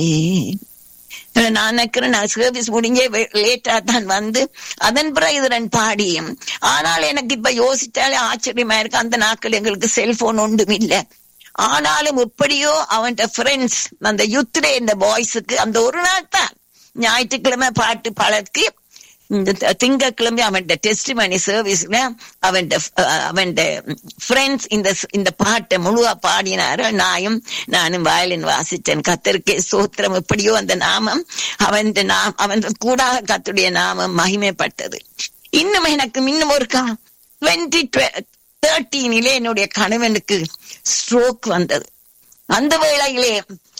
நான் நினைக்கிறேன் நான் சர்வீஸ் முடிஞ்சே லேட்டா தான் வந்து அதன் பிறகு இதன் பாடியும் ஆனால் எனக்கு இப்ப யோசிச்சாலே ஆச்சரியமா இருக்கு அந்த நாட்கள் எங்களுக்கு செல்போன் ஒன்றும் இல்ல ஆனாலும் எப்படியோ அவன் ஃப்ரெண்ட்ஸ் அந்த யுத்ரே இந்த பாய்ஸுக்கு அந்த ஒரு நாள் தான் ஞாயிற்றுக்கிழமை பாட்டு பழக்கி இந்த திங்கக்கிழமை அவன் டெஸ்ட் மணி சர்வீஸ்ல அவன் அவன் ஃப்ரெண்ட்ஸ் இந்த இந்த பாட்டை முழுவா பாடினாரு நாயும் நானும் வயலின் வாசிச்சேன் கத்தருக்கே சோத்திரம் எப்படியோ அந்த நாமம் அவன் நாம் அவன் கூடாக கத்துடைய நாமம் மகிமைப்பட்டது இன்னும் எனக்கு இன்னும் ஒரு டுவெண்ட்டி தேர்ட்டீனிலே என்னுடைய கணவனுக்கு ஸ்ட்ரோக் வந்தது அந்த வேளையிலே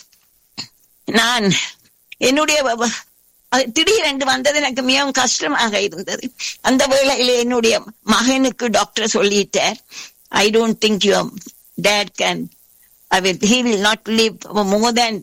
நான் என்னுடைய திடீரென்று வந்தது எனக்கு மிகவும் கஷ்டமாக இருந்தது அந்த வேளையில என்னுடைய மகனுக்கு டாக்டர் சொல்லிட்டார் I don't think you that can I will he will not live more than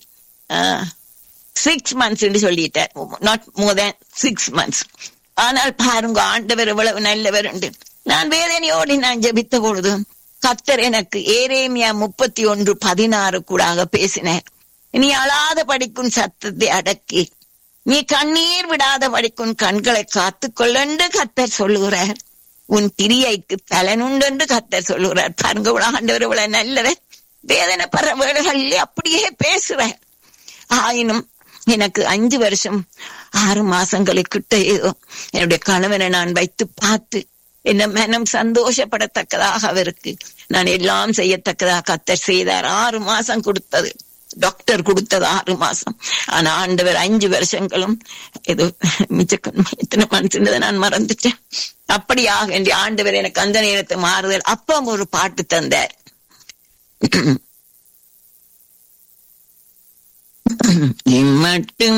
six months என்று சொல்லிட்டார் not more than six months ஆனால் பாருங்க ஆண்டவர் இவ்வளவு நல்லவர் உண்டு நான் வேதனையோடு நான் ஜபித்த பொழுது கத்தர் எனக்கு ஏரேமியா முப்பத்தி ஒன்று பதினாறு கூடாக பேசினார் நீ அழாத படிக்கும் சத்தத்தை அடக்கி நீ கண்ணீர் விடாத படிக்கும் கண்களை காத்து கொள்ளண்டு கத்தர் சொல்லுகிறார் உன் கிரியைக்கு பலனுண்டு என்று கத்தர் சொல்லுகிறார் பாருங்க ஆண்டவர் இவ்வளவு நல்லவர் வேதனை பர வேலைகள் அப்படியே பேசுறார் ஆயினும் எனக்கு அஞ்சு வருஷம் ஆறு மாசங்களுக்கிட்ட ஏதோ என்னுடைய கணவனை நான் வைத்து பார்த்து என்ன மனம் சந்தோஷப்படத்தக்கதாக அவருக்கு நான் எல்லாம் செய்யத்தக்கதாக கத்தர் செய்தார் ஆறு மாசம் கொடுத்தது டாக்டர் கொடுத்தது ஆறு மாசம் ஆனா ஆண்டவர் அஞ்சு வருஷங்களும் ஏதோ மிச்ச எத்தனை மனசுன்றதை நான் மறந்துட்டேன் அப்படியாக வேண்டிய ஆண்டவர் எனக்கு அந்த நேரத்தை மாறுதல் அப்ப ஒரு பாட்டு தந்தார் இம்மட்டும்